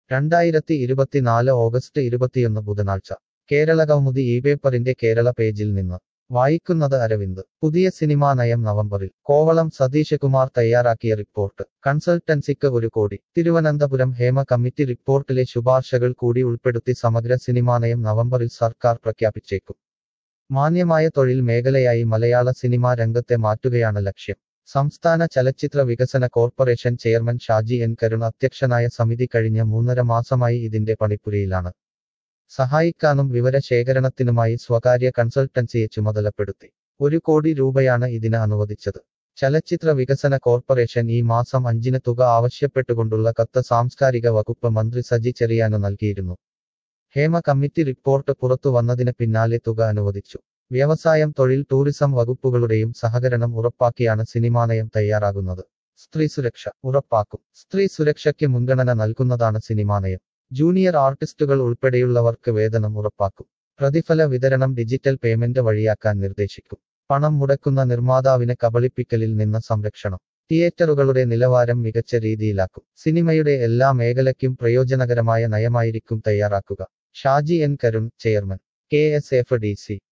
രണ്ടായിരത്തി ഇരുപത്തിനാല് ഓഗസ്റ്റ് ഇരുപത്തിയൊന്ന് ബുധനാഴ്ച കേരള കൗമുദി ഈ പേപ്പറിന്റെ കേരള പേജിൽ നിന്ന് വായിക്കുന്നത് അരവിന്ദ് പുതിയ സിനിമാ നയം നവംബറിൽ കോവളം സതീശകുമാർ തയ്യാറാക്കിയ റിപ്പോർട്ട് കൺസൾട്ടൻസിക്ക് ഒരു കോടി തിരുവനന്തപുരം ഹേമ കമ്മിറ്റി റിപ്പോർട്ടിലെ ശുപാർശകൾ കൂടി ഉൾപ്പെടുത്തി സമഗ്ര സിനിമാ നയം നവംബറിൽ സർക്കാർ പ്രഖ്യാപിച്ചേക്കും മാന്യമായ തൊഴിൽ മേഖലയായി മലയാള സിനിമാ രംഗത്തെ മാറ്റുകയാണ് ലക്ഷ്യം സംസ്ഥാന ചലച്ചിത്ര വികസന corporation chairman Shaji N Karun അധ്യക്ഷനായ സമിതി കഴിഞ്ഞ മൂന്നര മാസമായി ഇതിന്റെ പണിപ്പുരയിലാണ് സഹായിക്കാനും വിവരശേഖരണത്തിനുമായി സ്വകാര്യ കൺസൾട്ടൻസിയെ ചുമതലപ്പെടുത്തി ഒരു കോടി രൂപയാണ് ഇതിന് അനുവദിച്ചത് ചലച്ചിത്ര വികസന കോർപ്പറേഷൻ ഈ മാസം അഞ്ചിന് തുക ആവശ്യപ്പെട്ടുകൊണ്ടുള്ള കത്ത് സാംസ്കാരിക വകുപ്പ് മന്ത്രി സജി ചെറിയാനു നൽകിയിരുന്നു ഹേമ കമ്മിറ്റി റിപ്പോർട്ട് പുറത്തു വന്നതിന് പിന്നാലെ തുക അനുവദിച്ചു വ്യവസായം തൊഴിൽ ടൂറിസം വകുപ്പുകളുടെയും സഹകരണം ഉറപ്പാക്കിയാണ് സിനിമാനയം തയ്യാറാകുന്നത് സ്ത്രീ സുരക്ഷ ഉറപ്പാക്കും സ്ത്രീ സുരക്ഷയ്ക്ക് മുൻഗണന നൽകുന്നതാണ് സിനിമാനയം ജൂനിയർ ആർട്ടിസ്റ്റുകൾ ഉൾപ്പെടെയുള്ളവർക്ക് വേതനം ഉറപ്പാക്കും പ്രതിഫല വിതരണം ഡിജിറ്റൽ പേയ്മെന്റ് വഴിയാക്കാൻ നിർദ്ദേശിക്കും പണം മുടക്കുന്ന നിർമ്മാതാവിന് കബളിപ്പിക്കലിൽ നിന്ന് സംരക്ഷണം തിയേറ്ററുകളുടെ നിലവാരം മികച്ച രീതിയിലാക്കും സിനിമയുടെ എല്ലാ മേഖലയ്ക്കും പ്രയോജനകരമായ നയമായിരിക്കും തയ്യാറാക്കുക Shaji N Karun chairman K S F D C